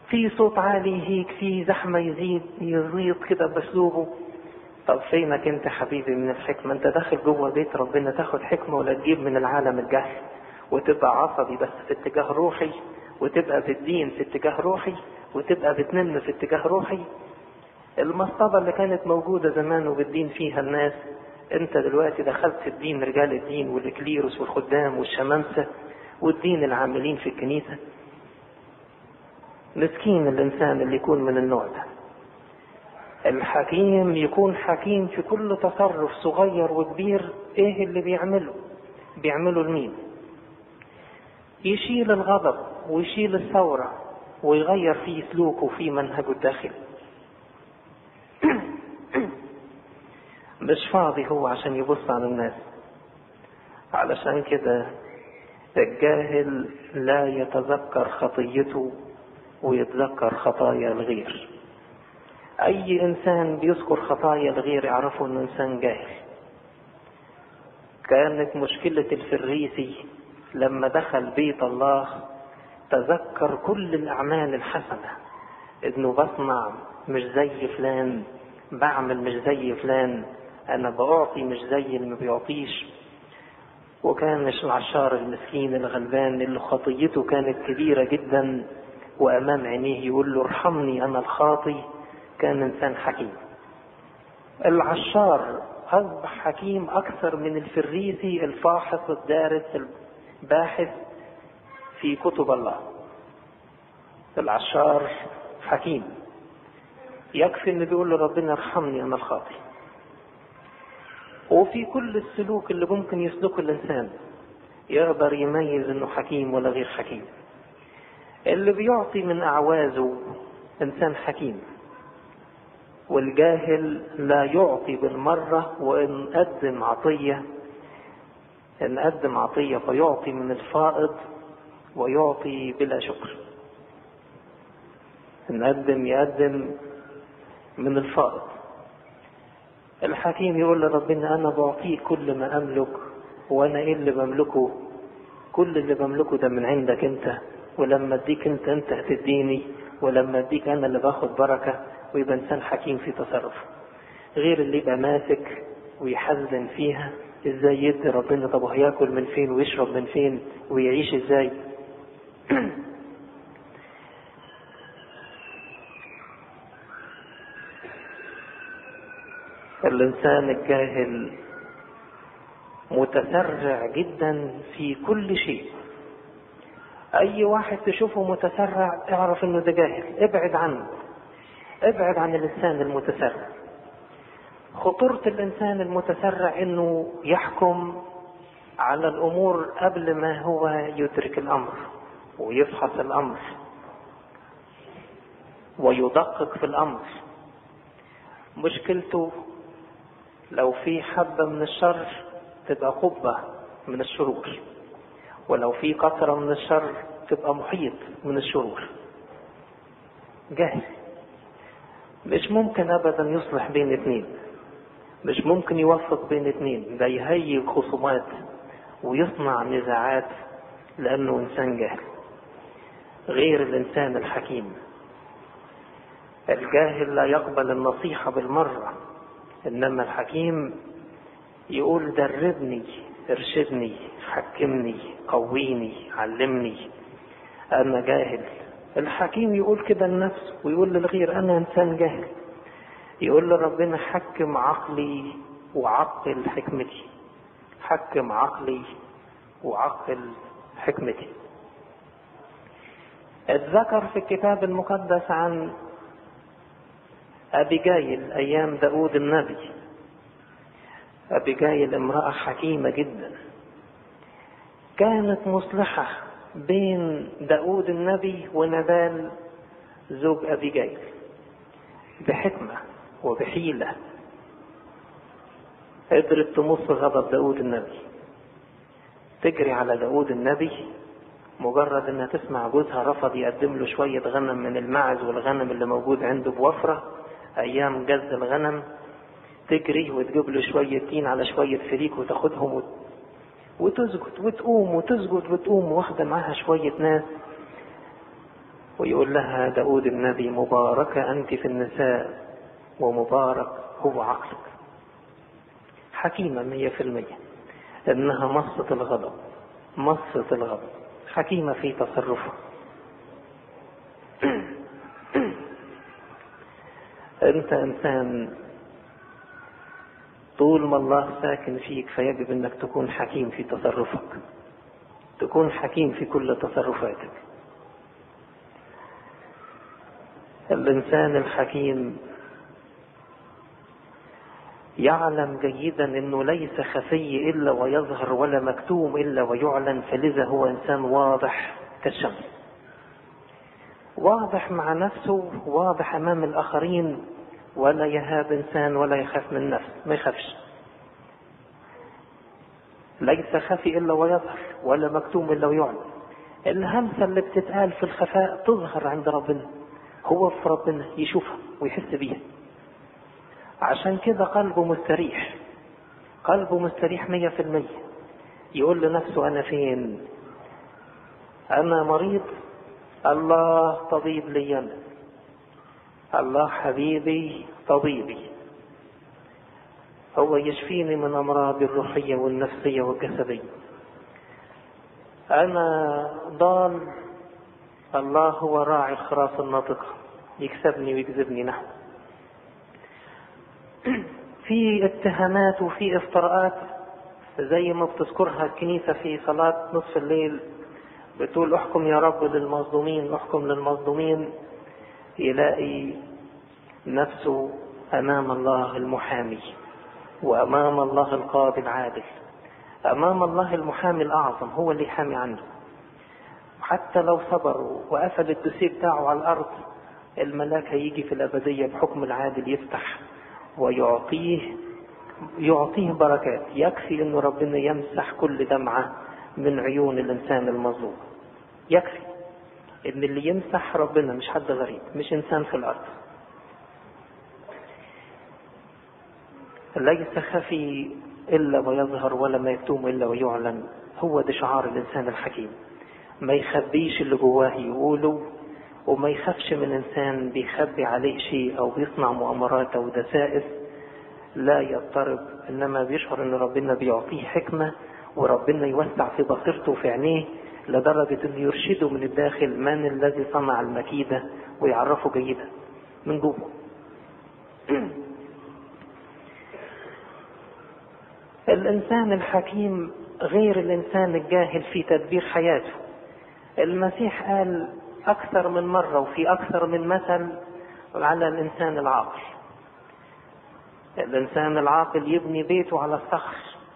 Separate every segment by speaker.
Speaker 1: في صوت عالي هيك في زحمة يزيد يزيد كده بأسلوبه طب فينك انت حبيبي من الحكمة انت داخل جوه بيت ربنا تاخد حكمة ولا تجيب من العالم الجهل وتبقى عصبي بس في اتجاه روحي وتبقى بالدين في اتجاه روحي وتبقى بتنم في اتجاه روحي المصطبة اللي كانت موجودة زمان وبالدين فيها الناس انت دلوقتي دخلت في الدين رجال الدين والكليروس والخدام والشمامسة والدين العاملين في الكنيسة مسكين الانسان اللي يكون من النوع ده الحكيم يكون حكيم في كل تصرف صغير وكبير ايه اللي بيعمله بيعمله لمين يشيل الغضب ويشيل الثورة ويغير في سلوكه وفي منهجه الداخلي مش فاضي هو عشان يبص على الناس علشان كده الجاهل لا يتذكر خطيته ويتذكر خطايا الغير اي انسان بيذكر خطايا الغير يعرفوا انه انسان جاهل كانت مشكلة الفريسي لما دخل بيت الله تذكر كل الاعمال الحسنة انه بصنع مش زي فلان بعمل مش زي فلان انا بعطي مش زي اللي ما بيعطيش وكان العشار المسكين الغلبان اللي خطيته كانت كبيرة جدا وامام عينيه يقول له ارحمني انا الخاطي كان انسان حكيم العشار اصبح حكيم اكثر من الفريسي الفاحص الدارس الباحث في كتب الله العشار حكيم يكفي انه بيقول لربنا ارحمني انا الخاطي وفي كل السلوك اللي ممكن يسلكه الانسان يقدر يميز انه حكيم ولا غير حكيم اللي بيعطي من اعوازه انسان حكيم والجاهل لا يعطي بالمرة وإن قدم عطية إن قدم عطية فيعطي من الفائض ويعطي بلا شكر إن قدم يقدم من الفائض الحكيم يقول لربنا أنا بعطيك كل ما أملك وأنا إيه اللي بملكه كل اللي بملكه ده من عندك أنت ولما أديك أنت أنت هتديني ولما أديك أنا اللي باخد بركة ويبقى إنسان حكيم في تصرفه غير اللي يبقى ماسك ويحزن فيها ازاي يدي ربنا طب هياكل من فين ويشرب من فين ويعيش ازاي الانسان الجاهل متسرع جدا في كل شيء اي واحد تشوفه متسرع اعرف انه ده جاهل ابعد عنه ابعد عن الانسان المتسرع خطورة الانسان المتسرع انه يحكم على الامور قبل ما هو يدرك الامر ويفحص الامر ويدقق في الامر مشكلته لو في حبة من الشر تبقى قبة من الشرور ولو في قطرة من الشر تبقى محيط من الشرور جاهل مش ممكن ابدا يصلح بين اتنين مش ممكن يوفق بين اتنين ده يهيج خصومات ويصنع نزاعات لانه انسان جاهل غير الانسان الحكيم الجاهل لا يقبل النصيحة بالمرة انما الحكيم يقول دربني ارشدني حكمني قويني علمني انا جاهل الحكيم يقول كده لنفسه ويقول للغير انا انسان جاهل يقول لربنا حكم عقلي وعقل حكمتي حكم عقلي وعقل حكمتي اتذكر في الكتاب المقدس عن أبيجايل أيام داود النبي أبيجايل امرأة حكيمة جدا كانت مصلحة بين داود النبي ونبال زوج أبيجايل بحكمة وبحيلة قدرت تمص غضب داود النبي تجري على داود النبي مجرد انها تسمع جوزها رفض يقدم له شوية غنم من المعز والغنم اللي موجود عنده بوفرة ايام جز الغنم تجري وتجيب له شوية تين على شوية فريك وتاخدهم وت... وتسجد وتقوم وتسجد وتقوم واخدة معاها شوية ناس ويقول لها داود النبي مباركة أنت في النساء ومبارك هو عقلك حكيمة مية في المية إنها مصة الغضب مصة الغضب حكيمة في تصرفها أنت إنسان طول ما الله ساكن فيك فيجب أنك تكون حكيم في تصرفك تكون حكيم في كل تصرفاتك الإنسان الحكيم يعلم جيدا انه ليس خفي الا ويظهر ولا مكتوم الا ويعلن فلذا هو انسان واضح كالشمس واضح مع نفسه واضح امام الاخرين ولا يهاب انسان ولا يخاف من نفسه ما يخافش ليس خفي الا ويظهر ولا مكتوم الا ويعلن الهمسه اللي بتتقال في الخفاء تظهر عند ربنا هو في ربنا يشوفها ويحس بيها عشان كده قلبه مستريح قلبه مستريح مية في المية يقول لنفسه أنا فين أنا مريض الله طبيب لي أنا الله حبيبي طبيبي هو يشفيني من أمراضي الروحية والنفسية والجسدية أنا ضال الله هو راعي الخراف الناطقة يكسبني ويجذبني نحو في اتهامات وفي افتراءات زي ما بتذكرها الكنيسة في صلاة نصف الليل بتقول احكم يا رب للمظلومين احكم للمظلومين يلاقي نفسه امام الله المحامي وامام الله القاضي العادل امام الله المحامي الاعظم هو اللي يحامي عنه حتى لو صبر وقفل الدوسيه بتاعه على الارض الملاك هيجي في الابديه بحكم العادل يفتح ويعطيه يعطيه بركات يكفي انه ربنا يمسح كل دمعة من عيون الانسان المظلوم يكفي ان اللي يمسح ربنا مش حد غريب مش انسان في الارض ليس خفي الا ويظهر ولا ما يكتوم الا ويعلن هو ده شعار الانسان الحكيم ما يخبيش اللي جواه يقوله وما يخافش من انسان بيخبي عليه شيء او بيصنع مؤامرات او دسائس لا يضطرب انما بيشعر ان ربنا بيعطيه حكمه وربنا يوسع في بصيرته وفي عينيه لدرجه انه يرشده من الداخل من الذي صنع المكيده ويعرفه جيدا من جوه الانسان الحكيم غير الانسان الجاهل في تدبير حياته المسيح قال أكثر من مرة وفي أكثر من مثل على الإنسان العاقل الإنسان العاقل يبني بيته على الصخر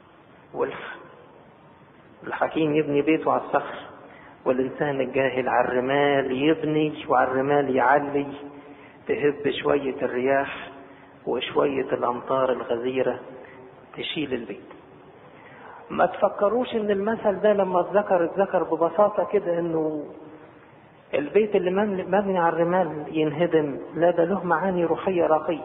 Speaker 1: والحكيم يبني بيته على الصخر والإنسان الجاهل على الرمال يبني وعلى الرمال يعلي تهب شوية الرياح وشوية الأمطار الغزيرة تشيل البيت ما تفكروش ان المثل ده لما اتذكر اتذكر ببساطة كده انه البيت اللي مبني على الرمال ينهدم لا ده له معاني روحية راقية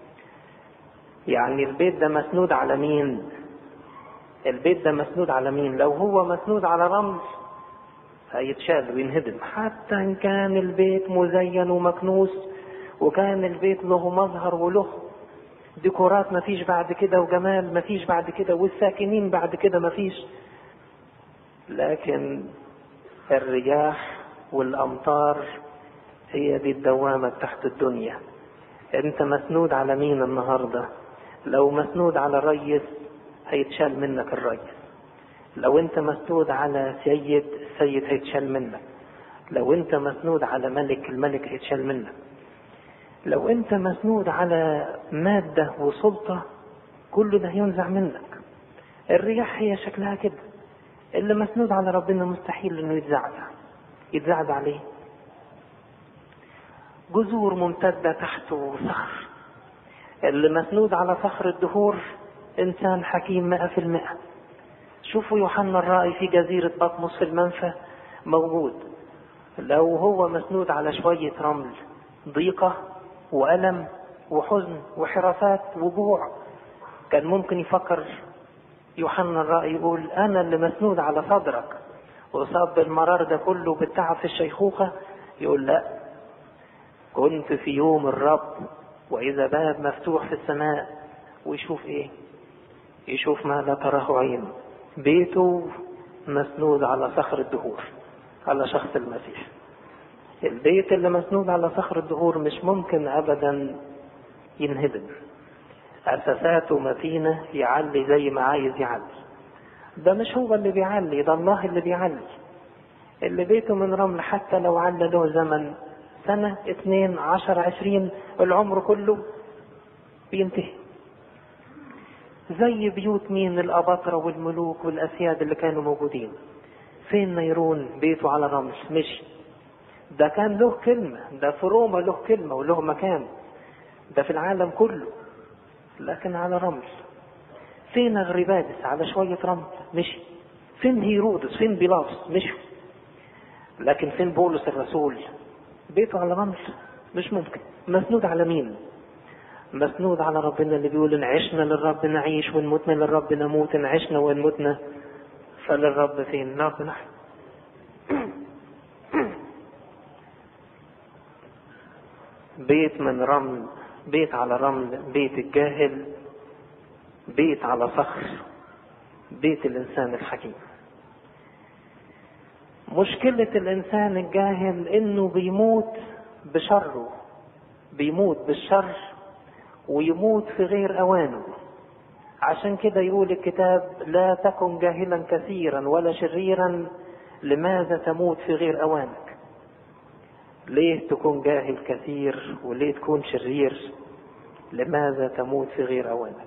Speaker 1: يعني البيت ده مسنود على مين البيت ده مسنود على مين لو هو مسنود على رمل هيتشال وينهدم حتى ان كان البيت مزين ومكنوس وكان البيت له مظهر وله ديكورات مفيش بعد كده وجمال مفيش بعد كده والساكنين بعد كده مفيش لكن الرياح والأمطار هي دي الدوامة تحت الدنيا انت مسنود على مين النهاردة لو مسنود على ريس هيتشال منك الريس لو انت مسنود على سيد السيد هيتشال منك لو انت مسنود على ملك الملك هيتشال منك لو انت مسنود على مادة وسلطة كل ده هينزع منك الرياح هي شكلها كده اللي مسنود على ربنا مستحيل انه يتزعزع يتزعزع عليه جذور ممتدة تحته صخر اللي مسنود على صخر الدهور إنسان حكيم مئة في المئة شوفوا يوحنا الرائي في جزيرة بطمس في المنفى موجود لو هو مسنود على شوية رمل ضيقة وألم وحزن وحراسات وجوع كان ممكن يفكر يوحنا الرائي يقول أنا اللي مسنود على صدرك وصاب بالمرار ده كله بالتعب في الشيخوخة يقول لا كنت في يوم الرب وإذا باب مفتوح في السماء ويشوف إيه يشوف ما لا تراه عين بيته مسنود على صخر الدهور على شخص المسيح البيت اللي مسنود على صخر الدهور مش ممكن أبدا ينهدم أساساته متينة يعلي زي ما عايز يعلي ده مش هو اللي بيعلي ده الله اللي بيعلي اللي بيته من رمل حتى لو على له زمن سنة اتنين عشر عشرين العمر كله بينتهي زي بيوت مين الأباطرة والملوك والأسياد اللي كانوا موجودين فين نيرون بيته على رمل مشي ده كان له كلمة ده في روما له كلمة وله مكان ده في العالم كله لكن على رمل فين أغربادس على شوية رمل مشي فين هيرودس فين بيلاطس مشوا لكن فين بولس الرسول بيته على رمل مش ممكن مسنود على مين مسنود على ربنا اللي بيقول ان عشنا للرب نعيش وان متنا للرب نموت ان عشنا وان متنا فللرب فين نرب نحن بيت من رمل بيت على رمل بيت الجاهل بيت على صخر بيت الانسان الحكيم مشكلة الانسان الجاهل انه بيموت بشره بيموت بالشر ويموت في غير اوانه عشان كده يقول الكتاب لا تكن جاهلا كثيرا ولا شريرا لماذا تموت في غير اوانك ليه تكون جاهل كثير وليه تكون شرير لماذا تموت في غير اوانك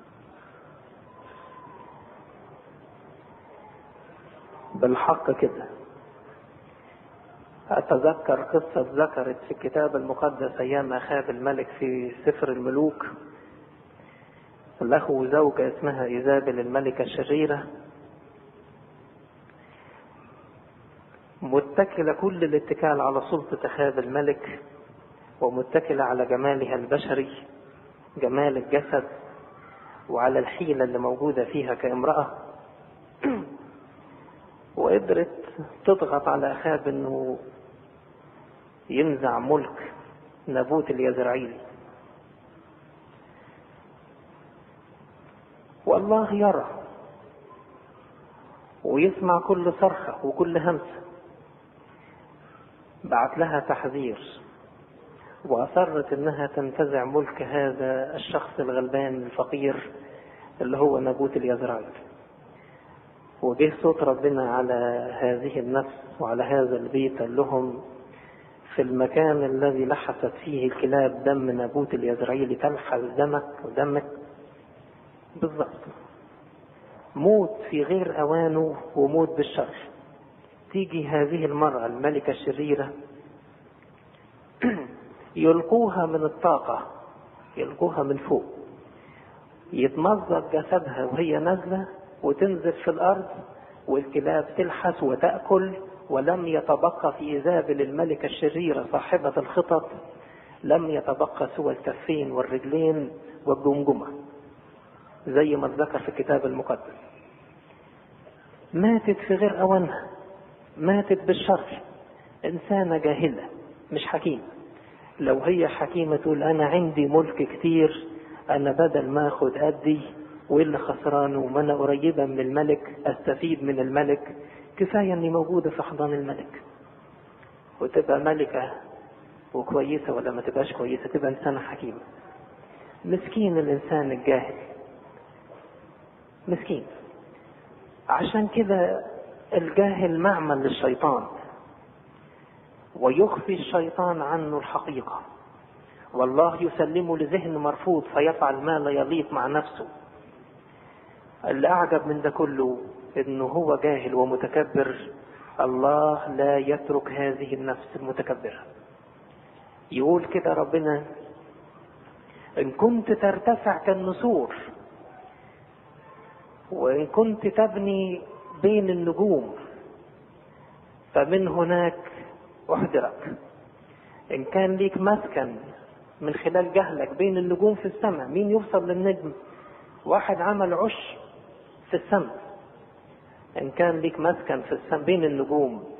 Speaker 1: بالحق كده أتذكر قصة ذكرت في الكتاب المقدس أيام أخاب الملك في سفر الملوك له زوجة اسمها إيزابل الملكة الشريرة متكلة كل الاتكال على سلطة أخاب الملك ومتكلة على جمالها البشري جمال الجسد وعلى الحيلة اللي موجودة فيها كامرأة وقدرت تضغط على أخاب أنه ينزع ملك نابوت اليزرعيلي والله يرى ويسمع كل صرخة وكل همسة بعت لها تحذير وأصرت إنها تنتزع ملك هذا الشخص الغلبان الفقير اللي هو نابوت اليزرعيل وجه صوت ربنا على هذه النفس وعلى هذا البيت قال لهم في المكان الذي لحست فيه الكلاب دم نابوت اليزرعيلي تلحس دمك ودمك بالضبط موت في غير أوانه وموت بالشر تيجي هذه المرأة الملكة الشريرة يلقوها من الطاقة يلقوها من فوق يتمزق جسدها وهي نازلة وتنزل في الأرض والكلاب تلحس وتأكل ولم يتبقى في إيزابل الملكة الشريرة صاحبة الخطط لم يتبقى سوى الكفين والرجلين والجمجمة زي ما ذكر في الكتاب المقدس ماتت في غير أوانها ماتت بالشر إنسانة جاهلة مش حكيم لو هي حكيمة تقول أنا عندي ملك كتير أنا بدل ما أخد أدي وإيه اللي خسرانه وما أنا قريبة من الملك أستفيد من الملك كفاية إني موجودة في حضان الملك وتبقى ملكة وكويسة ولا ما تبقاش كويسة تبقى إنسانة حكيمة مسكين الإنسان الجاهل مسكين عشان كده الجاهل معمل للشيطان ويخفي الشيطان عنه الحقيقة والله يسلمه لذهن مرفوض فيفعل ما لا يليق مع نفسه اللي أعجب من ده كله إنه هو جاهل ومتكبر الله لا يترك هذه النفس المتكبرة يقول كده ربنا إن كنت ترتفع كالنسور وإن كنت تبني بين النجوم فمن هناك أحضرك إن كان ليك مسكن من خلال جهلك بين النجوم في السماء مين يوصل للنجم واحد عمل عش في السماء إن كان ليك مسكن في السماء بين النجوم